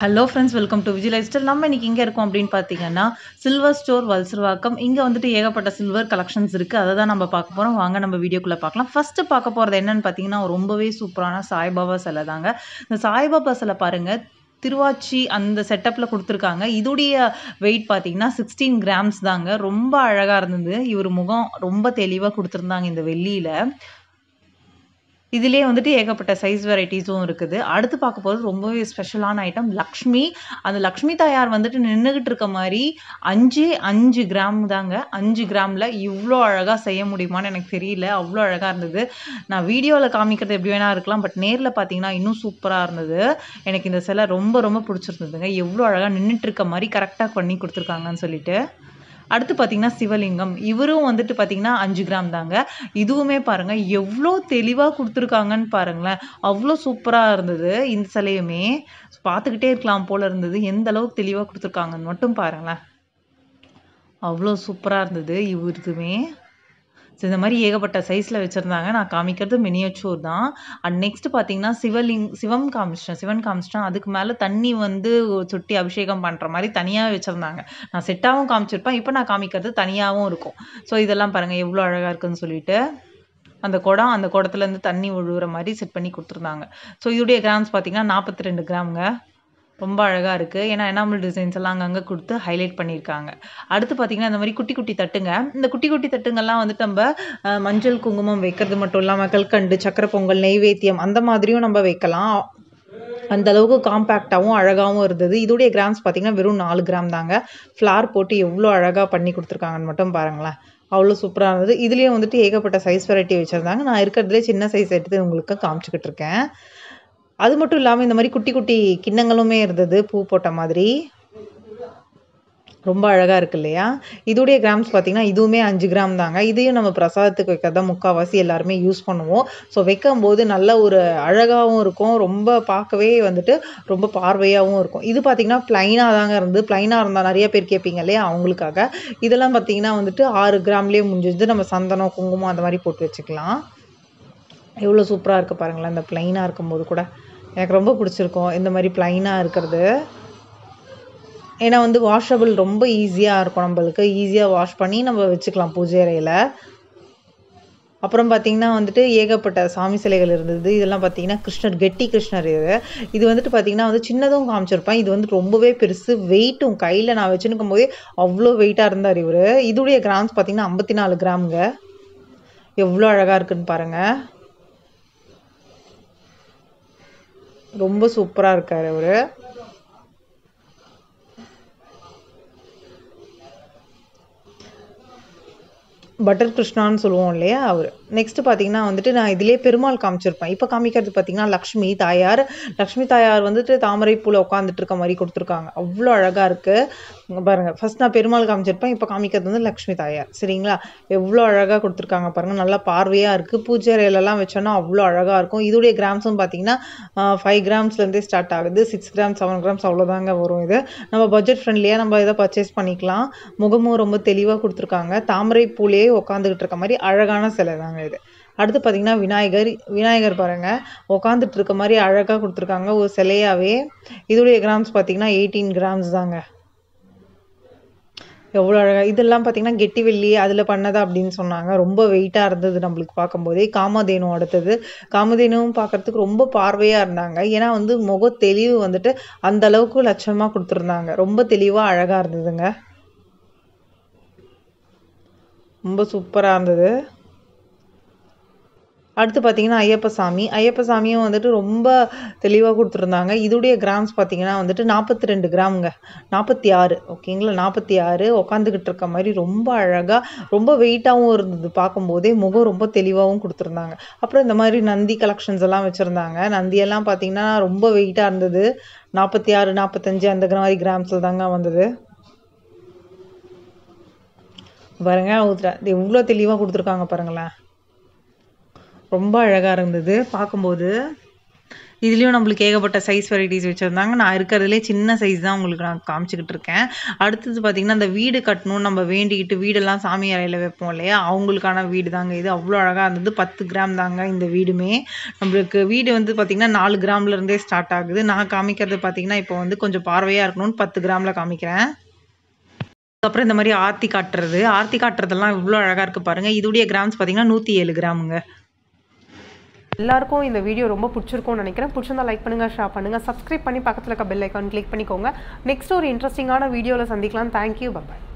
hello friends welcome to Vijay lifestyle நம்ம இன்னைக்கு எங்கே இருக்கோம் அப்படின்னு பார்த்தீங்கன்னா சில்வர் ஸ்டோர் வல்சர்வாக்கம் இங்கே வந்துட்டு ஏகப்பட்ட சில்வர் கலெக்ஷன்ஸ் இருக்குது அதை தான் நம்ம பார்க்க போகிறோம் வாங்க நம்ம வீடியோக்குள்ளே பார்க்கலாம் ஃபஸ்ட்டு பார்க்க போகிறது என்னன்னு பார்த்தீங்கன்னா ரொம்பவே சூப்பரான சாய்பாபா சிலை தாங்க இந்த சாய்பாபா சிலை பாருங்கள் திருவாச்சி அந்த செட்டப்பில் கொடுத்துருக்காங்க இதோடைய வெயிட் பார்த்தீங்கன்னா சிக்ஸ்டீன் கிராம்ஸ் தாங்க ரொம்ப அழகாக இருந்தது இவர் முகம் ரொம்ப தெளிவாக கொடுத்துருந்தாங்க இந்த வெள்ளியில் இதுலேயே வந்துட்டு ஏகப்பட்ட சைஸ் வெரைட்டிஸும் இருக்குது அடுத்து பார்க்க போகிறது ரொம்பவே ஸ்பெஷலான ஐட்டம் லக்ஷ்மி அந்த லக்ஷ்மி தாயார் வந்துட்டு நின்றுக்கிட்டு இருக்க மாதிரி அஞ்சு அஞ்சு கிராம் தாங்க அஞ்சு கிராமில் இவ்வளோ அழகாக செய்ய முடியுமான்னு எனக்கு தெரியல அவ்வளோ அழகாக இருந்தது நான் வீடியோவில் காமிக்கிறது எப்படி வேணா இருக்கலாம் பட் நேரில் பார்த்தீங்கன்னா இன்னும் சூப்பராக இருந்தது எனக்கு இந்த சிலை ரொம்ப ரொம்ப பிடிச்சிருந்ததுங்க எவ்வளோ அழகாக நின்றுட்டு இருக்க மாதிரி கரெக்டாக பண்ணி கொடுத்துருக்காங்கன்னு சொல்லிட்டு அடுத்து பார்த்தீங்கன்னா சிவலிங்கம் இவரும் வந்துட்டு பார்த்தீங்கன்னா அஞ்சு கிராம் தாங்க இதுவுமே பாருங்க எவ்வளோ தெளிவாக கொடுத்துருக்காங்கன்னு பாருங்களேன் அவ்வளோ சூப்பராக இருந்தது இந்த சிலையுமே பார்த்துக்கிட்டே இருக்கலாம் போல இருந்தது எந்த அளவுக்கு தெளிவாக கொடுத்துருக்காங்கன்னு மட்டும் பாருங்களேன் அவ்வளோ சூப்பராக இருந்தது இவருதுமே ஸோ இந்த மாதிரி ஏகப்பட்ட சைஸில் வச்சுருந்தாங்க நான் காமிக்கிறது மினியச்சூர் தான் அண்ட் நெக்ஸ்ட் பார்த்தீங்கன்னா சிவலிங் சிவம் காமிச்சிட்டேன் சிவன் காமிச்சிட்டேன் அதுக்கு மேலே தண்ணி வந்து சுட்டி அபிஷேகம் பண்ணுற மாதிரி தனியாக வச்சுருந்தாங்க நான் செட்டாகவும் காமிச்சிருப்பேன் இப்போ நான் காமிக்கிறது தனியாகவும் இருக்கும் ஸோ இதெல்லாம் பாருங்கள் எவ்வளோ அழகாக இருக்குன்னு சொல்லிட்டு அந்த குடம் அந்த குடத்துலேருந்து தண்ணி விழுகிற மாதிரி செட் பண்ணி கொடுத்துருந்தாங்க ஸோ இதோடைய கிராம்ஸ் பார்த்தீங்கன்னா நாற்பத்தி ரெண்டு கிராமுங்க ரொம்ப அழகாக இருக்குது ஏன்னா எனாமல் டிசைன்ஸ் எல்லாம் அங்கங்கே கொடுத்து ஹைலைட் பண்ணியிருக்காங்க அடுத்து பார்த்திங்கன்னா இந்த மாதிரி குட்டி குட்டி தட்டுங்க இந்த குட்டி குட்டி தட்டுங்கள்லாம் வந்துட்டு நம்ம மஞ்சள் குங்குமம் வைக்கிறது மட்டும் இல்லாமல் கல்கண்டு சக்கரை பொங்கல் நெய்வேத்தியம் அந்த மாதிரியும் நம்ம வைக்கலாம் அந்த அளவுக்கு காம்பேக்டாகவும் அழகாகவும் இருந்தது இதோடைய கிராம்ஸ் பார்த்திங்கன்னா வெறும் நாலு கிராம் தாங்க ஃப்ளார் போட்டு எவ்வளோ அழகாக பண்ணி கொடுத்துருக்காங்கன்னு மட்டும் பாருங்களேன் அவ்வளோ சூப்பராக இருந்தது இதுலேயும் வந்துட்டு ஏகப்பட்ட சைஸ் வெரைட்டி வச்சுருந்தாங்க நான் இருக்கிறதுலே சின்ன சைஸ் எடுத்து உங்களுக்கு காமிச்சிக்கிட்டு இருக்கேன் அது மட்டும் இல்லாமல் இந்த மாதிரி குட்டி குட்டி கிண்ணங்களுமே இருந்தது பூ போட்ட மாதிரி ரொம்ப அழகாக இருக்கு இல்லையா இதோடைய கிராம்ஸ் பார்த்திங்கன்னா இதுவுமே அஞ்சு கிராம் தாங்க இதையும் நம்ம பிரசாதத்துக்கு வைக்கிறதா முக்கால்வாசி எல்லாருமே யூஸ் பண்ணுவோம் ஸோ வைக்கும் போது நல்ல ஒரு அழகாகவும் இருக்கும் ரொம்ப பார்க்கவே வந்துட்டு ரொம்ப பார்வையாகவும் இருக்கும் இது பார்த்திங்கன்னா ப்ளைனாக தாங்க இருந்து ப்ளைனாக இருந்தால் நிறைய பேர் கேட்பீங்க இல்லையா அவங்களுக்காக இதெல்லாம் பார்த்திங்கன்னா வந்துட்டு ஆறு கிராம்லேயே முடிஞ்சிது நம்ம சந்தனம் குங்குமம் அந்த மாதிரி போட்டு வச்சுக்கலாம் எவ்வளோ சூப்பராக இருக்குது பாருங்களேன் இந்த ப்ளைனாக இருக்கும்போது கூட எனக்கு ரொம்ப பிடிச்சிருக்கும் இந்த மாதிரி ப்ளைனாக இருக்கிறது ஏன்னா வந்து வாஷபிள் ரொம்ப ஈஸியாக இருக்கும் நம்மளுக்கு ஈஸியாக வாஷ் பண்ணி நம்ம வச்சுக்கலாம் பூஜை அறையில் அப்புறம் பார்த்திங்கன்னா வந்துட்டு ஏகப்பட்ட சாமி சிலைகள் இருந்தது இதெல்லாம் பார்த்திங்கன்னா கிருஷ்ணர் கெட்டி கிருஷ்ணர் இது இது வந்துட்டு பார்த்திங்கன்னா வந்து சின்னதும் காமிச்சிருப்பேன் இது வந்துட்டு ரொம்பவே பெருசு வெயிட்டும் கையில் நான் வச்சுருக்கும் போதே அவ்வளோ வெயிட்டாக இருந்தார் இவர் இதுடைய கிராம்ஸ் பார்த்திங்கன்னா ஐம்பத்தி நாலு கிராமுங்க எவ்வளோ அழகாக இருக்குன்னு பாருங்கள் ரொம்ப சூப்பராக இருக்கார் அவர் பட்டர் கிருஷ்ணான்னு சொல்லுவோம் இல்லையா அவர் நெக்ஸ்ட் பார்த்தீங்கன்னா வந்துட்டு நான் இதிலே பெருமாள் காமிச்சிருப்பேன் இப்போ காமிக்கிறது பார்த்தீங்கன்னா லக்ஷ்மி தாயார் லக்ஷ்மி தாயார் வந்துட்டு தாமரை பூவில் உட்காந்துட்டு இருக்க மாதிரி கொடுத்துருக்காங்க அவ்வளோ அழகாக இருக்குது பாருங்கள் ஃபர்ஸ்ட் நான் பெருமாள் காமிச்சிருப்பேன் இப்போ காமிக்கிறது வந்து லக்ஷ்மி தாயார் சரிங்களா எவ்வளோ அழகாக கொடுத்துருக்காங்க பாருங்கள் நல்லா பார்வையாக இருக்குது பூஜை அறையிலலாம் வச்சோன்னா அவ்வளோ அழகாக இருக்கும் இதோடைய கிராம்ஸும் பார்த்தீங்கன்னா ஃபைவ் கிராம்ஸ்லேருந்தே ஸ்டார்ட் ஆகுது சிக்ஸ் கிராம்ஸ் செவன் கிராம்ஸ் அவ்வளோதாங்க வரும் இது நம்ம பட்ஜெட் ஃப்ரெண்ட்லியாக நம்ம இதை பர்ச்சேஸ் பண்ணிக்கலாம் முகமும் ரொம்ப தெளிவாக கொடுத்துருக்காங்க தாமரை பூலே உட்காந்துக்கிட்டு இருக்க மாதிரி அழகான சிலை தாங்க இது அடுத்து பார்த்தீங்கன்னா விநாயகர் விநாயகர் பாருங்க உட்காந்துட்டு இருக்க மாதிரி அழகாக கொடுத்துருக்காங்க ஒரு சிலையாவே இதோடைய கிராம்ஸ் பார்த்தீங்கன்னா எயிட்டீன் கிராம்ஸ் தாங்க எவ்வளோ அழகாக இதெல்லாம் பார்த்தீங்கன்னா கெட்டி வெள்ளி அதில் பண்ணதா அப்படின்னு சொன்னாங்க ரொம்ப வெயிட்டாக இருந்தது நம்மளுக்கு பார்க்கும்போதே காமதேனு அடுத்தது காமதேனுவும் பார்க்கறதுக்கு ரொம்ப பார்வையாக இருந்தாங்க ஏன்னா வந்து முக தெளிவு வந்துட்டு அந்த அளவுக்கு லட்சமாக கொடுத்துருந்தாங்க ரொம்ப தெளிவாக அழகாக இருந்ததுங்க ரொம்ப சூப்பராக இருந்தது அடுத்து பார்த்தீங்கன்னா ஐயப்ப சாமி ஐயப்ப சாமியும் வந்துட்டு ரொம்ப தெளிவாக கொடுத்துருந்தாங்க இதோடைய கிராம்ஸ் பார்த்தீங்கன்னா வந்துட்டு நாற்பத்தி ரெண்டு கிராமுங்க நாற்பத்தி ஆறு ஓகேங்களா நாற்பத்தி ஆறு உட்காந்துக்கிட்டு இருக்க மாதிரி ரொம்ப அழகாக ரொம்ப வெயிட்டாகவும் இருந்தது பார்க்கும்போதே முகம் ரொம்ப தெளிவாகவும் கொடுத்துருந்தாங்க அப்புறம் இந்த மாதிரி நந்தி கலெக்ஷன்ஸ் எல்லாம் வச்சுருந்தாங்க நந்தியெல்லாம் பார்த்தீங்கன்னா ரொம்ப வெயிட்டாக இருந்தது நாற்பத்தி ஆறு நாற்பத்தஞ்சு அந்த மாதிரி கிராம்ஸில் தாங்க வந்தது பாருங்க எவ்வளோ தெளிவாக கொடுத்துருக்காங்க பாருங்களேன் ரொம்ப அழகாக இருந்தது பார்க்கும்போது இதுலேயும் நம்மளுக்கு ஏகப்பட்ட சைஸ் வெரைட்டிஸ் வச்சுருந்தாங்க நான் இருக்கிறதுலே சின்ன சைஸ் தான் உங்களுக்கு நான் காமிச்சிக்கிட்டு இருக்கேன் அடுத்தது பார்த்திங்கன்னா அந்த வீடு கட்டணும் நம்ம வேண்டிக்கிட்டு வீடெல்லாம் சாமி அறையில் வைப்போம் இல்லையா அவங்களுக்கான வீடு தாங்க இது அவ்வளோ அழகாக இருந்தது பத்து கிராம் தாங்க இந்த வீடுமே நம்மளுக்கு வீடு வந்து பார்த்திங்கன்னா நாலு கிராம்லேருந்தே ஸ்டார்ட் ஆகுது நான் காமிக்கிறது பார்த்திங்கன்னா இப்போ வந்து கொஞ்சம் பார்வையாக இருக்கணும்னு பத்து கிராமில் காமிக்கிறேன் அப்புறம் இந்த மாதிரி ஆர்த்தி காட்டுறது ஆர்த்தி காட்டுறதெல்லாம் இவ்வளோ அழகாக இருக்குது பாருங்கள் இதுடைய கிராம்ஸ் பார்த்தீங்கன்னா நூற்றி ஏழு கிராமுங்க எல்லாருக்கும் இந்த வீடியோ ரொம்ப பிடிச்சிருக்கும்னு நினைக்கிறேன் பிடிச்சிருந்தா லைக் பண்ணுங்க ஷேர் பண்ணுங்க சப்ஸ்கிரைப் பண்ணி பக்கத்தில் இருக்க பெல் ஐக்கான் கிளிக் பண்ணிக்கோங்க நெக்ஸ்ட் ஒரு இன்ட்ரெஸ்டிங்கான வீடியோவில் சந்திக்கலாம் தேங்க்யூ பாய்